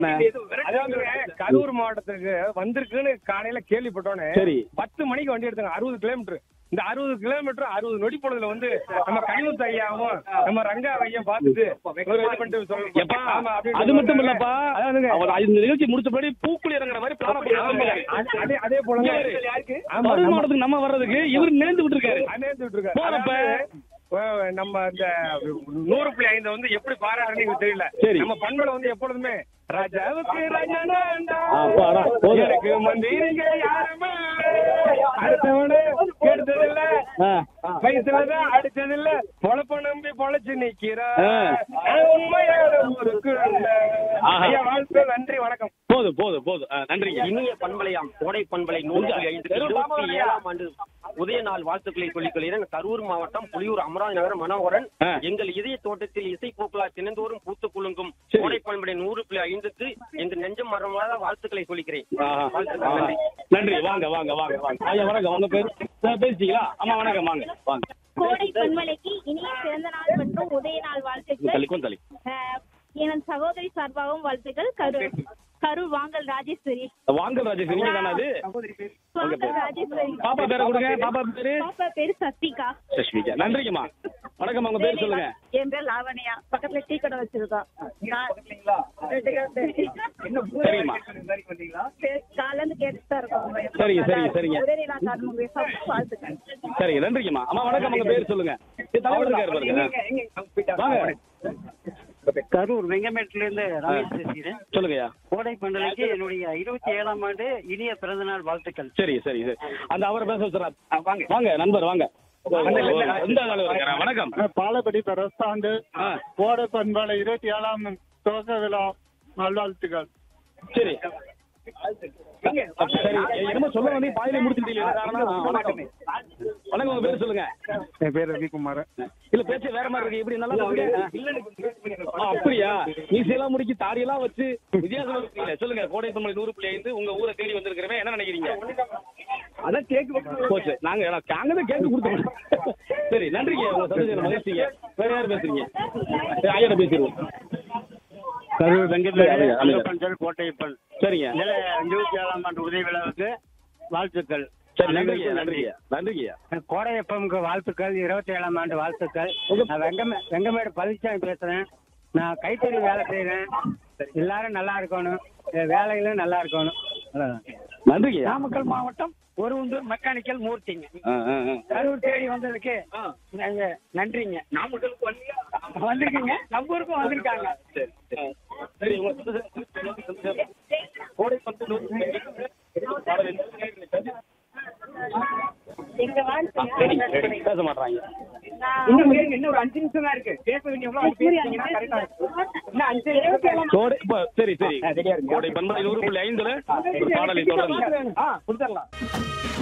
அதாவது கரூர் மாவட்டத்துக்கு வந்திருக்குன்னு காலையில கேள்விப்பட்டோன்னே சரி. பத்து மணிக்கு வண்டி எடுத்தாங்க அறுபது கிலோமீட்டர் இந்த அறுபது கிலோமீட்டர் அறுபது நொடி பொழுதுல வந்து நம்ம கனிமுத்து ஐயாவும் நம்ம ரங்கா ஐயா பார்த்துட்டு ஒரு இது பண்ணிட்டு சொல்லணும். எப்பா ஆமா, அப்படின்னு அது மட்டும் இல்லப்பா அதாவதுங்க அவர் இந்த நிகழ்ச்சி முடிச்ச பின்னாடி பூக்குழி இறங்குற மாதிரி பிளான பண்ணி அது- அதே அதே போல இங்க பாரு. ஆமா கரூர் நம்ம- மாவட்டத்துக்கு நம்ம வர்றதுக்கு இவர் நேர்ந்து விட்டுருக்காரு அநேர்ந்து விட்டுருக்காரு. போறப்ப- அதாவது, அஹ், நம்ம இந்த நூறு புள்ளி ஐந்து வந்து எப்படி பாராட்டுறதுன்னு எனக்கு தெரியல சரி. நம்ம பண்புல வந்து எப்பொழுதுமே ராஜாவுக்கு ராஜானாண்டா, அப்பாடா, போதும். எனக்கு மந்திரிங்க யாருமே அடுத்தவனு கெடுத்ததில்ல ஆ. வயசுலதான் அடிச்சதில்ல பொழப்ப நம்பி பொழைச்சு நிக்கிறா ஆ. அது உண்மையான ஊருக்கு ஆஹா. ஐயா வாழ்த்து நன்றி வணக்கம் போதும் போதும் போதும் ஆ, நன்றிங்க இனிய பண்பலையாம் கோடை பண்பலை நூற்றி ஐந்து இருபத்தி ஏழாம் ஆண்டு உதய நாள் வாழ்த்துக்களை சொல்லிக் கொள்கிறேன் கரூர் மாவட்டம் புலியூர் அமராஜ் நகர் மனோகரன் ஆ. எங்கள் இதய தோட்டத்தில் இசை பூக்களா தினந்தோறும் பூத்து குலுங்கும் சரி. கோடை பண்பலை நூறு புள்ளி ஐந்துக்கு எங்கள் நெஞ்சம் மரமாக வாழ்த்துக்களை சொல்லிக்கிறேன் ஆஹா. வாழ்த்துக்கள் ஆஹா. நன்றி நன்றி வாங்க வாங்க வாங்க வாங்க ஐயா வணக்கம் உங்க பேர் சார், பேசிட்டீங்களா ஆமா வணக்கம் வாங்க வாங்க கோடை பண்பலைக்கு இனிய பிறந்த நாள் மற்றும் உதய நாள் வாழ்த்துக்கள் தள்ளிக்கும் தள்ளி அஹ், எனது சகோதரி சார்பாகவும் வாழ்த்துக்கள் கரூர் கரூர் வாங்கல் ராஜேஸ்வரி வாங்க ராஜேஷ் நீங்க தானே அது வாங்கல் ராஜேஸ்வரி பாப்பா பேரை கொடுங்க பாப்பா பேரு பாப்பா பேரு சஸ்திகா சஷ்மிகா நன்றிங்கம்மா வணக்கம் உங்க பேர் சொல்லுங்க என் பேர் லாவணியா பக்கத்துல டீ கடை வச்சிருக்கோம் சரிங்கம்மா காலைல இருந்து கேட்டுட்டு தான் இருக்கோம் சரிங்க, சரிங்க, சரிங்க. உதய நாள் காரணமாக வாழ்த்துக்கள் சரிங்க நன்றிங்கம்மா அம்மா வணக்கம் உங்க பேர் சொல்லுங்க இது தலைவர் இருக்காரு பாருங்க வாங்க கரூர் வெங்கமேட்டுல இருந்து ரமேஷ் பேசுகிறேன் சொல்லுங்கய்யா கோடை பண்டலைக்கு என்னுடைய இருபத்தி ஏழாம் ஆண்டு இனிய பிறந்தநாள் வாழ்த்துக்கள் சரி சரி சரி அந்த அவரை பேச வச்சுறா வாங்க வாங்க நண்பர் வாங்க எந்த தலைவர் இருக்காரா? வணக்கம் பாலப்படி பிரஸ்தாண்டு ஆ. கோடை பண்பாடு இருபத்தி ஏழாம் துவக்க விழா நல்வாழ்த்துக்கள் சரி சரி என்னமோ சொல்ல வந்து பாதியில முடிச்சுட்டீங்க என்ன காரணம் ஆ, வணக்கம் வணக்கம் உங்க பேர் சொல்லுங்க என் பேர் ரவிக்குமார் இல்ல பேச்சு வேற மாதிரி இருக்கு இப்படி நல்லா இருக்கு ஆ, அப்படியா மீசையெல்லாம் முடிக்கி தாடியெல்லாம் வச்சு வித்தியாசமா இருக்கீங்க சொல்லுங்க கோடை தமிழ் நூறு புள்ளி ஐந்து உங்க ஊரை தேடி வந்திருக்கிறவன் என்ன நினைக்கிறீங்க அதான் கேக்கு போச்சு நாங்க நாங்க தான் கேக்கு கொடுத்தோம் சரி நன்றிங்க உங்க சந்தோஷம் மகிழ்ச்சிங்க வேற யார் பேசுறீங்க சரி, ஐயாட்ட பேசிடுவோம் கரூர் வெங்கமேடு, பஞ்சல் கோட்டையப்பன் சரிங்க இருபத்தி ஏழாம் ஆண்டு உதய விழாவுக்கு வாழ்த்துக்கள் சரி நன்றிங்க நன்றிங்க நன்றிங்க கோடையப்பமுக்கு வாழ்த்துக்கள் இருபத்தி ஏழாம் ஆண்டு வாழ்த்துக்கள் நான் வெங்கமே வெங்கமேடு பழனிசாமி பேசுறேன் நான் கைத்தறி வேலை செய்றேன் எல்லாரும் நல்லா இருக்கணும் என் வேலைகளும் நல்லா இருக்கணும் அவ்வளவுதான். நன்றிங்க நாமக்கல் மாவட்டம் ஒரு உண்டு மெக்கானிக்கல் மூர்த்திங்க ஆ, ஆ, ஆ. கரூர் தேடி வந்ததுக்கு நாங்க நன்றிங்க நாமக்கலுக்கு வந்திருக்கீங்க நம்ம ஊருக்கும் வந்திருக்காங்க சரி சரி. சரி உங்க சந்தோஷம் கோடை பத்து நூறு புள்ளி ஐந்து. எங்க வாழ்த்து பேச மாட்டாங்க இன்னும் ஒரு அஞ்சு நிமிஷம் தான் இருக்கு பேச வேண்டிய கோடை இப்ப சரி சரி கோடை பண்பலை நூறு புள்ளி ஐந்துல ஒரு பாடலை தொடர்ந்து கொடுத்துடலாம்